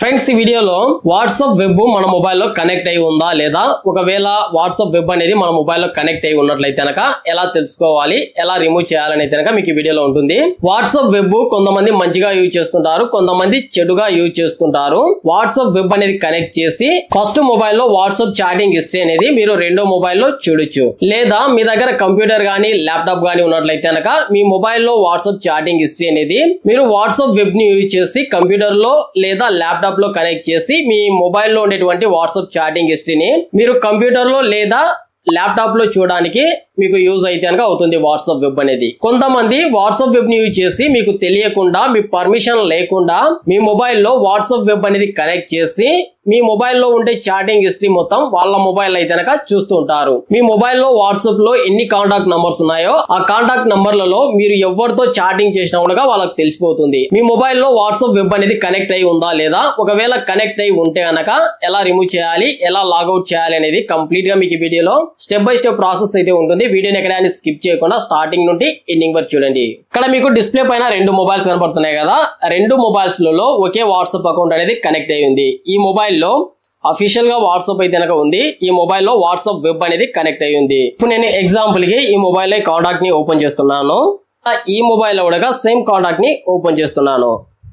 friends ఈ వీడియోలో WhatsApp web మన మొబైల్లో కనెక్ట్ అయి ఉందా లేదా ఒకవేళ వాట్సాప్ వెబ్ అనేది మన మొబైల్లో కనెక్ట్ అయి ఉన్నట్లయితే కనుక ఎలా తెలుసుకోవాలి ఎలా రిమూవ్ చేయాలని కనుక మీకు ఈ వీడియోలో ఉంటుంది వాట్సాప్ వెబ్ కొంతమంది మంచిగా యూజ్ చేస్తుంటారు కొంతమంది చెడుగా యూజ్ చేస్తుంటారు వాట్సాప్ వెబ్ అనేది కనెక్ట్ చేసి ఫస్ట్ మొబైల్లో వాట్సాప్ చాటింగ్ హిస్టరీ అనేది మీరు రెండో మొబైల్లో చూడొచ్చు లేదా మీ దగ్గర కంప్యూటర్ గానీ ల్యాప్టాప్ గానీ ఉన్నట్లయితే కనుక మీ మొబైల్లో వాట్సాప్ చాటింగ్ హిస్టరీ అనేది మీరు వాట్సాప్ వెబ్ ని యూజ్ చేసి కంప్యూటర్ లో లేదా ల్యాప్టాప్ లో కనెక్ట్ చేసి మీ మొబైల్లో ఉండేటువంటి వాట్సాప్ చాటింగ్ హిస్టరీని మీరు కంప్యూటర్ లో లేదా ల్యాప్టాప్ లో చూడడానికి మీకు యూజ్ అయితే కనుక అవుతుంది వాట్సాప్ వెబ్ అనేది కొంతమంది వాట్సాప్ వెబ్ ని యూజ్ చేసి మీకు తెలియకుండా మీ పర్మిషన్ లేకుండా మీ మొబైల్లో వాట్సాప్ వెబ్ అనేది కనెక్ట్ చేసి మీ మొబైల్లో ఉండే చాటింగ్ హిస్టరీ మొత్తం వాళ్ళ మొబైల్ అయితే కనుక చూస్తూ ఉంటారు మీ మొబైల్లో వాట్సాప్ లో ఎన్ని కాంటాక్ట్ నంబర్స్ ఉన్నాయో ఆ కాంటాక్ట్ నంబర్లలో మీరు ఎవరితో చాటింగ్ చేసినా కూడా వాళ్ళకి తెలిసిపోతుంది మీ మొబైల్లో వాట్సాప్ వెబ్ అనేది కనెక్ట్ అయి ఉందా లేదా ఒకవేళ కనెక్ట్ అయి ఉంటే గనక ఎలా రిమూవ్ చేయాలి ఎలా లాగౌట్ చేయాలి అనేది కంప్లీట్ గా మీకు ఈ వీడియోలో స్టెప్ బై స్టెప్ ప్రాసెస్ అయితే ఉంటుంది వీడియోని ఎక్కడైనా స్కిప్ చేయకుండా స్టార్టింగ్ నుండి ఎండింగ్ వరకు చూడండి ఇక్కడ మీకు డిస్ప్లే పైన రెండు మొబైల్స్ కనబడుతున్నాయి కదా రెండు మొబైల్స్ లలో ఒకే వాట్సాప్ అకౌంట్ అనేది కనెక్ట్ అయి ఉంది ఈ మొబైల్లో అఫీషియల్ గా వాట్సాప్ అయితే కనుక ఉంది ఈ మొబైల్లో వాట్సాప్ వెబ్ అనేది కనెక్ట్ అయి ఉంది ఇప్పుడు నేను ఎగ్జాంపుల్ కి ఈ మొబైల్ కాంటాక్ట్ ని ఓపెన్ చేస్తున్నాను ఈ మొబైల్ కూడా సేమ్ కాంటాక్ట్ ని ఓపెన్ చేస్తున్నాను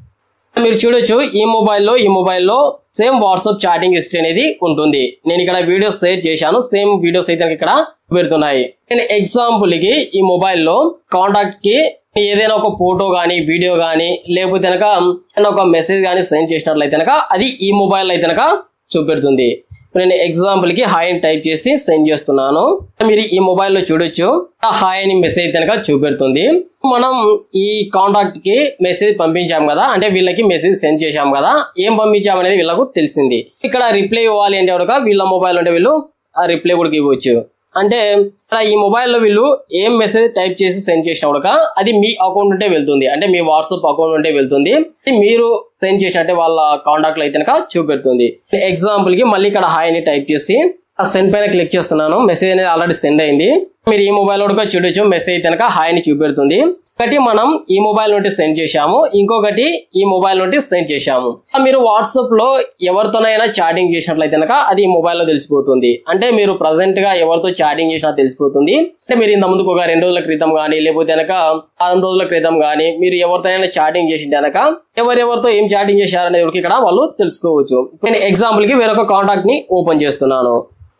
మీరు చూడొచ్చు ఈ మొబైల్లో ఈ మొబైల్లో సేమ్ వాట్సాప్ చాటింగ్ హిస్టరీ అనేది ఉంటుంది నేను ఇక్కడ వీడియోస్ షేర్ చేశాను సేమ్ వీడియోస్ అయితే ఇక్కడ పెడుతున్నాయి నేను ఎగ్జాంపుల్ కి ఈ మొబైల్లో కాంటాక్ట్ కి ఏదైనా ఒక ఫోటో కానీ వీడియో కానీ లేకపోతే కనుక ఏదైనా ఒక మెసేజ్ కానీ సెండ్ చేసినట్లయితే కనుక అది ఈ మొబైల్ అయితే కనుక చూపెడుతుంది నేను ఎగ్జాంపుల్ కి హాయ్ అని టైప్ చేసి సెండ్ చేస్తున్నాను మీరు ఈ మొబైల్లో చూడొచ్చు ఆ హాయ్ అని మెసేజ్ కనుక చూపెడుతుంది మనం ఈ కాంటాక్ట్ కి మెసేజ్ పంపించాం కదా అంటే వీళ్ళకి మెసేజ్ సెండ్ చేశాం కదా ఏం పంపించాం అనేది వీళ్ళకు తెలిసింది ఇక్కడ రిప్లై ఇవ్వాలి అంటే కనుక వీళ్ళ మొబైల్ ఉంటే వీళ్ళు ఆ రిప్లై కూడా ఇవ్వచ్చు అంటే ఇక్కడ ఈ మొబైల్లో వీళ్ళు ఏం మెసేజ్ టైప్ చేసి సెండ్ చేసినా కూడా అది మీ అకౌంట్ ఉంటే వెళ్తుంది అంటే మీ వాట్సాప్ అకౌంట్ ఉంటే వెళ్తుంది మీరు సెండ్ చేసినట్టే వాళ్ళ కాంటాక్ట్ లో అయితే కనుక చూపెడుతుంది ఎగ్జాంపుల్ కి మళ్ళీ ఇక్కడ హాయ్ అని టైప్ చేసి ఆ సెండ్ పైన క్లిక్ చేస్తున్నాను మెసేజ్ అనేది ఆల్రెడీ సెండ్ అయింది మీరు ఈ మొబైల్ కూడా చూడొచ్చు మెసేజ్ కనుక హాయ్ అని చూపెడుతుంది ఒకటి మనం ఈ మొబైల్ నుండి సెండ్ చేశాము ఇంకొకటి ఈ మొబైల్ నుండి సెండ్ చేశాము మీరు వాట్సాప్ లో ఎవరితోనైనా చాటింగ్ చేసినట్లయితే కనుక అది ఈ మొబైల్లో తెలిసిపోతుంది అంటే మీరు ప్రజెంట్ గా ఎవరితో చాటింగ్ చేసినా తెలిసిపోతుంది అంటే మీరు ఇంత ముందుకు ఒక రెండు రోజుల క్రితం కానీ లేకపోతే కనుక వారం రోజుల క్రితం కానీ మీరు ఎవరితోనైనా చాటింగ్ చేసింటే కనుక ఎవరెవరితో ఏం చాటింగ్ చేశారనేది ఇక్కడ వాళ్ళు తెలుసుకోవచ్చు నేను ఎగ్జాంపుల్ కి వేరొక కాంటాక్ట్ ని ఓపెన్ చేస్తున్నాను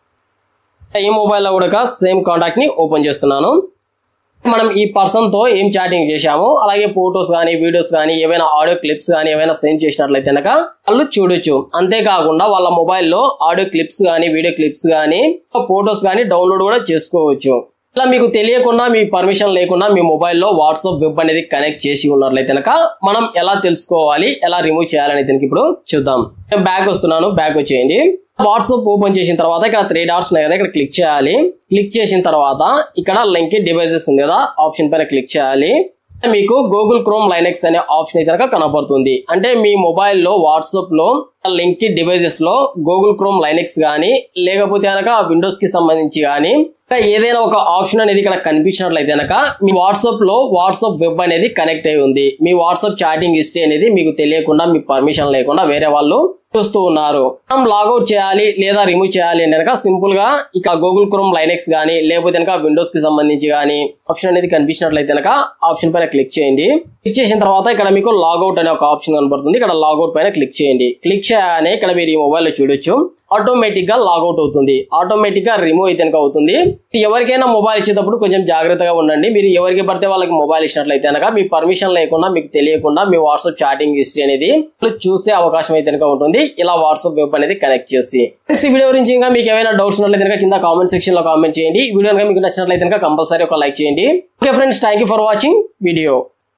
ఈ మొబైల్లో కూడా సేమ్ కాంటాక్ట్ ని ఓపెన్ చేస్తున్నాను మనం ఈ పర్సన్ తో ఏం చాటింగ్ చేశాము అలాగే ఫొటోస్ కానీ వీడియోస్ కానీ ఏవైనా ఆడియో క్లిప్స్ కానీ ఏవైనా సెండ్ చేసినట్లయితే కనుక వాళ్ళు చూడొచ్చు అంతేకాకుండా వాళ్ళ మొబైల్లో ఆడియో క్లిప్స్ కానీ వీడియో క్లిప్స్ కానీ ఫొటోస్ కానీ డౌన్లోడ్ కూడా చేసుకోవచ్చు ఇలా మీకు తెలియకుండా మీ పర్మిషన్ లేకుండా మీ మొబైల్లో వాట్సాప్ వెబ్ అనేది కనెక్ట్ చేసి ఉన్నట్లయితే కనుక మనం ఎలా తెలుసుకోవాలి ఎలా రిమూవ్ చేయాలని దీనికి ఇప్పుడు చూద్దాం నేను బ్యాక్ వస్తున్నాను బ్యాక్ వచ్చేయండి వాట్సాప్ ఓపెన్ చేసిన తర్వాత ఇక్కడ త్రీ డాట్స్ ఉన్నాయి కదా ఇక్కడ క్లిక్ చేయాలి క్లిక్ చేసిన తర్వాత ఇక్కడ లింక్ డివైజెస్ ఉంది కదా ఆప్షన్ పైన క్లిక్ చేయాలి మీకు గూగుల్ క్రోమ్ లైనెక్స్ అనే ఆప్షన్ అయితే కనుక కనబడుతుంది అంటే మీ మొబైల్లో వాట్సాప్ లో లింక్ డివైజెస్ లో గూగుల్ క్రోమ్ లైనెక్స్ కానీ లేకపోతే కనుక విండోస్ కి సంబంధించి కానీ ఏదైనా ఒక ఆప్షన్ అనేది ఇక్కడ కనిపించినట్లయితే కనుక మీ వాట్సాప్ లో వాట్సాప్ వెబ్ అనేది కనెక్ట్ అయి ఉంది మీ వాట్సాప్ చాటింగ్ హిస్టరీ అనేది మీకు తెలియకుండా మీ పర్మిషన్ లేకుండా వేరే వాళ్ళు చూస్తూ ఉన్నారు మనం లాగౌట్ చేయాలి లేదా రిమూవ్ చేయాలి అంటే కనుక సింపుల్ గా ఇక గూగుల్ క్రోమ్ లైనెక్స్ కానీ లేకపోతే కనుక విండోస్ కి సంబంధించి కానీ ఆప్షన్ అనేది కనిపించినట్లయితే కనుక ఆప్షన్ పైన క్లిక్ చేయండి క్లిక్ చేసిన తర్వాత ఇక్కడ మీకు లాగౌట్ అనే ఒక ఆప్షన్ కనబడుతుంది ఇక్కడ లాగౌట్ పైన క్లిక్ చేయండి క్లిక్ చేయగానే ఇక్కడ మీరు ఈ మొబైల్ లో చూడొచ్చు ఆటోమేటిక్ గా లాగౌట్ అవుతుంది ఆటోమేటిక్ గా రిమూవ్ అయితే కనుక అవుతుంది ఎవరికైనా మొబైల్ ఇచ్చేటప్పుడు కొంచెం జాగ్రత్తగా ఉండండి మీరు ఎవరికి పడితే వాళ్ళకి మొబైల్ ఇచ్చినట్లయితే కనుక మీ పర్మిషన్ లేకుండా మీకు తెలియకుండా మీ వాట్సాప్ చాటింగ్ హిస్టరీ అనేది చూసే అవకాశం అయితే కనుక ఉంటుంది ఇలా వాట్సాప్ వెబ్ అనేది కనెక్ట్ చేసి ఈ వీడియో గురించి ఇంకా మీకు ఏమైనా డౌట్స్ ఉన్నట్లయితే కనుక కింద కామెంట్ సెక్షన్ లో కామెంట్ చేయండి ఈ వీడియో కనుక మీకు నచ్చినట్లయితే కనుక కంపల్సరీ ఒక లైక్ చేయండి okay friends thank for watching video